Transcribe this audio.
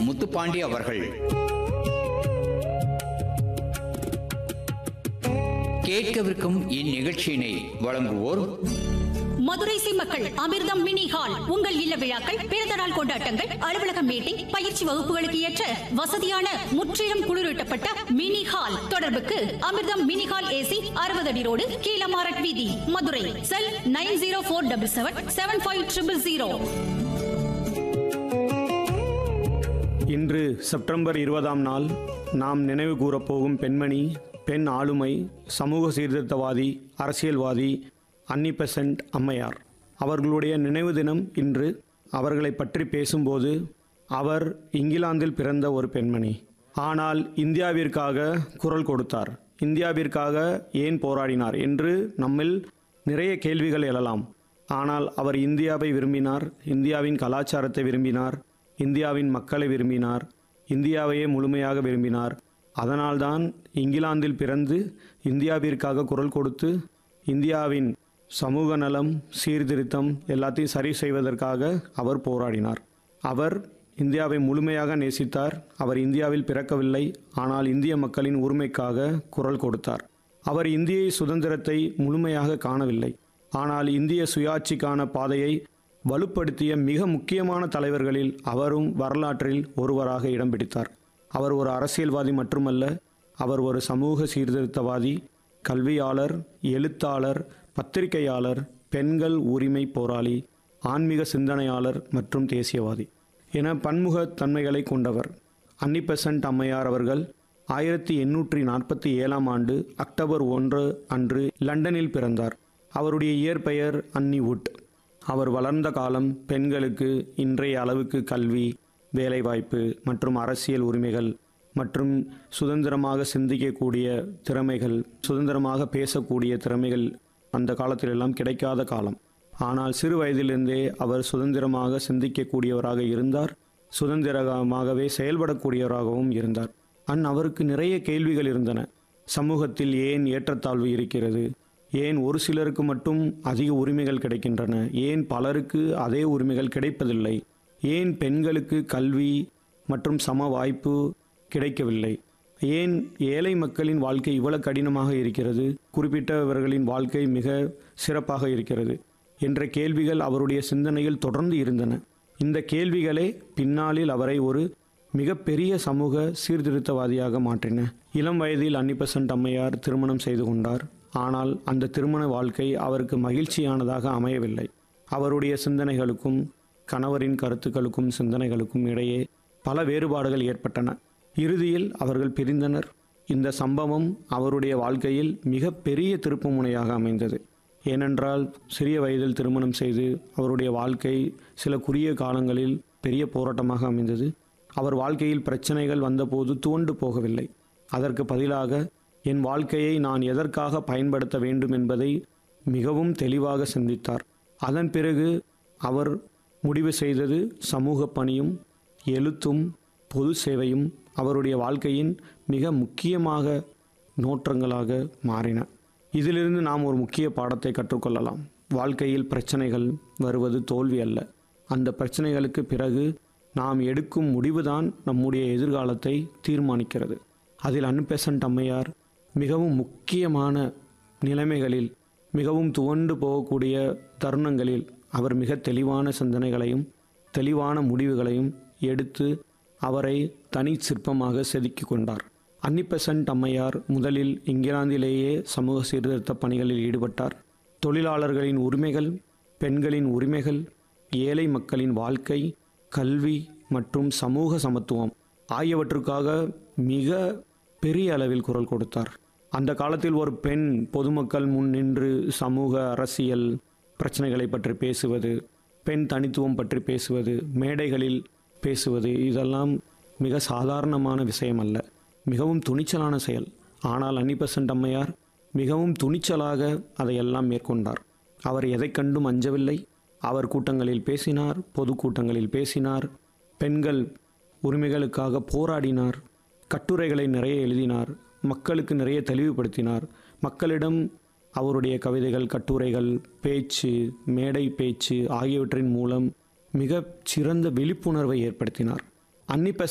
முத்துப்பாண்டி அவர்கள் கேட்கவிருக்கும் இந்நிகழ்ச்சியினை வழங்குவோர் மதுரை மக்கள் அமிர்தம் மினி ஹால் உங்கள் இல்ல விழாக்கள் பிறந்த நாள் கொண்டாட்டங்கள் அலுவலக மீட்டிங் பயிற்சி வகுப்புகளுக்கு ஏற்ற வசதியான முற்றிலும் குளிரூட்டப்பட்ட மினி ஹால் தொடர்புக்கு அமிர்தம் மினி ஹால் ஏசி அறுபது அடி ரோடு கீழமாரட் வீதி Madurai cell nine zero four double seven seven five triple zero இன்று செப்டம்பர் இருபதாம் நாள் நாம் நினைவு கூறப்போகும் பெண்மணி பெண் ஆளுமை சமூக சீர்திருத்தவாதி அரசியல்வாதி அன்னி பெசன்ட் அம்மையார் அவர்களுடைய நினைவு தினம் இன்று அவர்களை பற்றி பேசும்போது அவர் இங்கிலாந்தில் பிறந்த ஒரு பெண்மணி ஆனால் இந்தியாவிற்காக குரல் கொடுத்தார் இந்தியாவிற்காக ஏன் போராடினார் என்று நம்மில் நிறைய கேள்விகள் எழலாம் ஆனால் அவர் இந்தியாவை விரும்பினார் இந்தியாவின் கலாச்சாரத்தை விரும்பினார் இந்தியாவின் மக்களை விரும்பினார் இந்தியாவையே முழுமையாக விரும்பினார் அதனால்தான் இங்கிலாந்தில் பிறந்து இந்தியாவிற்காக குரல் கொடுத்து இந்தியாவின் சமூக நலம் சீர்திருத்தம் எல்லாத்தையும் சரி செய்வதற்காக அவர் போராடினார் அவர் இந்தியாவை முழுமையாக நேசித்தார் அவர் இந்தியாவில் பிறக்கவில்லை ஆனால் இந்திய மக்களின் உரிமைக்காக குரல் கொடுத்தார் அவர் இந்திய சுதந்திரத்தை முழுமையாக காணவில்லை ஆனால் இந்திய சுயாட்சிக்கான பாதையை வலுப்படுத்திய மிக முக்கியமான தலைவர்களில் அவரும் வரலாற்றில் ஒருவராக இடம் பிடித்தார் அவர் ஒரு அரசியல்வாதி மட்டுமல்ல அவர் ஒரு சமூக சீர்திருத்தவாதி கல்வியாளர் எழுத்தாளர் பத்திரிகையாளர் பெண்கள் உரிமை போராளி ஆன்மீக சிந்தனையாளர் மற்றும் தேசியவாதி என பன்முக தன்மைகளை கொண்டவர் அன்னி பெசன்ட் அம்மையார் அவர்கள் ஆயிரத்தி எண்ணூற்றி நாற்பத்தி ஏழாம் ஆண்டு அக்டோபர் ஒன்று அன்று லண்டனில் பிறந்தார் அவருடைய இயற்பெயர் அன்னி வுட் அவர் வளர்ந்த காலம் பெண்களுக்கு இன்றைய அளவுக்கு கல்வி வேலைவாய்ப்பு மற்றும் அரசியல் உரிமைகள் மற்றும் சுதந்திரமாக சிந்திக்கக்கூடிய திறமைகள் சுதந்திரமாக பேசக்கூடிய திறமைகள் அந்த காலத்திலெல்லாம் கிடைக்காத காலம் ஆனால் சிறு வயதிலிருந்தே அவர் சுதந்திரமாக சிந்திக்கக்கூடியவராக இருந்தார் சுதந்திரமாகவே செயல்படக்கூடியவராகவும் இருந்தார் அன் அவருக்கு நிறைய கேள்விகள் இருந்தன சமூகத்தில் ஏன் ஏற்றத்தாழ்வு இருக்கிறது ஏன் ஒரு சிலருக்கு மட்டும் அதிக உரிமைகள் கிடைக்கின்றன ஏன் பலருக்கு அதே உரிமைகள் கிடைப்பதில்லை ஏன் பெண்களுக்கு கல்வி மற்றும் சம வாய்ப்பு கிடைக்கவில்லை ஏன் ஏழை மக்களின் வாழ்க்கை இவ்வளவு கடினமாக இருக்கிறது குறிப்பிட்டவர்களின் வாழ்க்கை மிக சிறப்பாக இருக்கிறது என்ற கேள்விகள் அவருடைய சிந்தனையில் தொடர்ந்து இருந்தன இந்த கேள்விகளே பின்னாளில் அவரை ஒரு மிகப்பெரிய சமூக சீர்திருத்தவாதியாக மாற்றின இளம் வயதில் அன்னிபெசன்ட் அம்மையார் திருமணம் செய்து கொண்டார் ஆனால் அந்த திருமண வாழ்க்கை அவருக்கு மகிழ்ச்சியானதாக அமையவில்லை அவருடைய சிந்தனைகளுக்கும் கணவரின் கருத்துக்களுக்கும் சிந்தனைகளுக்கும் இடையே பல வேறுபாடுகள் ஏற்பட்டன இறுதியில் அவர்கள் பிரிந்தனர் இந்த சம்பவம் அவருடைய வாழ்க்கையில் மிக பெரிய திருப்புமுனையாக அமைந்தது ஏனென்றால் சிறிய வயதில் திருமணம் செய்து அவருடைய வாழ்க்கை சில குறுகிய காலங்களில் பெரிய போராட்டமாக அமைந்தது அவர் வாழ்க்கையில் பிரச்சனைகள் வந்தபோது துவண்டு போகவில்லை அதற்கு பதிலாக என் வாழ்க்கையை நான் எதற்காக பயன்படுத்த வேண்டும் என்பதை மிகவும் தெளிவாக சிந்தித்தார் அதன் பிறகு அவர் முடிவு செய்தது சமூக பணியும் எழுத்தும் பொது சேவையும் அவருடைய வாழ்க்கையின் மிக முக்கியமாக நோற்றங்களாக மாறின இதிலிருந்து நாம் ஒரு முக்கிய பாடத்தை கற்றுக்கொள்ளலாம் வாழ்க்கையில் பிரச்சனைகள் வருவது தோல்வி அல்ல அந்த பிரச்சனைகளுக்கு பிறகு நாம் எடுக்கும் முடிவுதான் நம்முடைய எதிர்காலத்தை தீர்மானிக்கிறது அதில் அன்பெசன்ட் அம்மையார் மிகவும் முக்கியமான நிலைமைகளில் மிகவும் துவண்டு போகக்கூடிய தருணங்களில் அவர் மிக தெளிவான சிந்தனைகளையும் தெளிவான முடிவுகளையும் எடுத்து அவரை தனி சிற்பமாக செதுக்கி கொண்டார் அன்னிபெசன்ட் அம்மையார் முதலில் இங்கிலாந்திலேயே சமூக சீர்திருத்த பணிகளில் ஈடுபட்டார் தொழிலாளர்களின் உரிமைகள் பெண்களின் உரிமைகள் ஏழை மக்களின் வாழ்க்கை கல்வி மற்றும் சமூக சமத்துவம் ஆகியவற்றுக்காக மிக பெரிய அளவில் குரல் கொடுத்தார் அந்த காலத்தில் ஒரு பெண் பொதுமக்கள் முன் நின்று சமூக அரசியல் பிரச்சனைகளை பற்றி பேசுவது பெண் தனித்துவம் பற்றி பேசுவது மேடைகளில் பேசுவது இதெல்லாம் மிக சாதாரணமான விஷயம் அல்ல மிகவும் துணிச்சலான செயல் ஆனால் அன்னிபெசன்ட் அம்மையார் மிகவும் துணிச்சலாக அதையெல்லாம் மேற்கொண்டார் அவர் எதை கண்டும் அஞ்சவில்லை அவர் கூட்டங்களில் பேசினார் பொதுக்கூட்டங்களில் பேசினார் பெண்கள் உரிமைகளுக்காக போராடினார் கட்டுரைகளை நிறைய எழுதினார் மக்களுக்கு நிறைய தெளிவுபடுத்தினார் மக்களிடம் அவருடைய கவிதைகள் கட்டுரைகள் பேச்சு மேடை பேச்சு ஆகியவற்றின் மூலம் மிக சிறந்த விழிப்புணர்வை ஏற்படுத்தினார் அன்னி